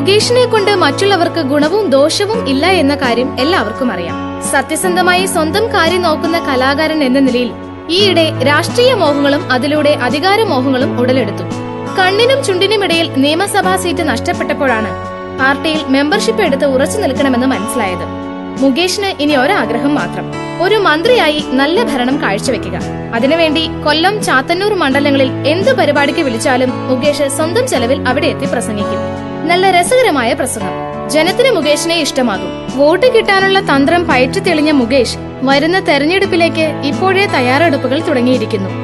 മുകേഷിനെ കൊണ്ട് മറ്റുള്ളവർക്ക് ഗുണവും ദോഷവും ഇല്ല എന്ന കാര്യം എല്ലാവർക്കും അറിയാം സത്യസന്ധമായി സ്വന്തം കാര്യം നോക്കുന്ന കലാകാരൻ എന്ന നിലയിൽ ഈയിടെ രാഷ്ട്രീയ മോഹങ്ങളും അതിലൂടെ അധികാര മോഹങ്ങളും ഉടലെടുത്തു കണ്ണിനും ചുണ്ടിനുമിടയിൽ നിയമസഭാ സീറ്റ് നഷ്ടപ്പെട്ടപ്പോഴാണ് പാർട്ടിയിൽ മെമ്പർഷിപ്പ് എടുത്ത് ഉറച്ചു നിൽക്കണമെന്ന് മനസ്സിലായത് മുകേഷിന് ഇനി ഒരാഗ്രഹം മാത്രം ഒരു മന്ത്രിയായി നല്ല ഭരണം കാഴ്ചവെക്കുക അതിനുവേണ്ടി കൊല്ലം ചാത്തന്നൂർ മണ്ഡലങ്ങളിൽ എന്ത് പരിപാടിക്ക് വിളിച്ചാലും മുകേഷ് സ്വന്തം ചെലവിൽ അവിടെ എത്തി പ്രസംഗിക്കും നല്ല രസകരമായ പ്രസംഗം ജനത്തിന് മുകേഷിനെ ഇഷ്ടമാകും വോട്ട് കിട്ടാനുള്ള തന്ത്രം പയറ്റി തെളിഞ്ഞ മുകേഷ് വരുന്ന തെരഞ്ഞെടുപ്പിലേക്ക് ഇപ്പോഴേ തയ്യാറെടുപ്പുകൾ തുടങ്ങിയിരിക്കുന്നു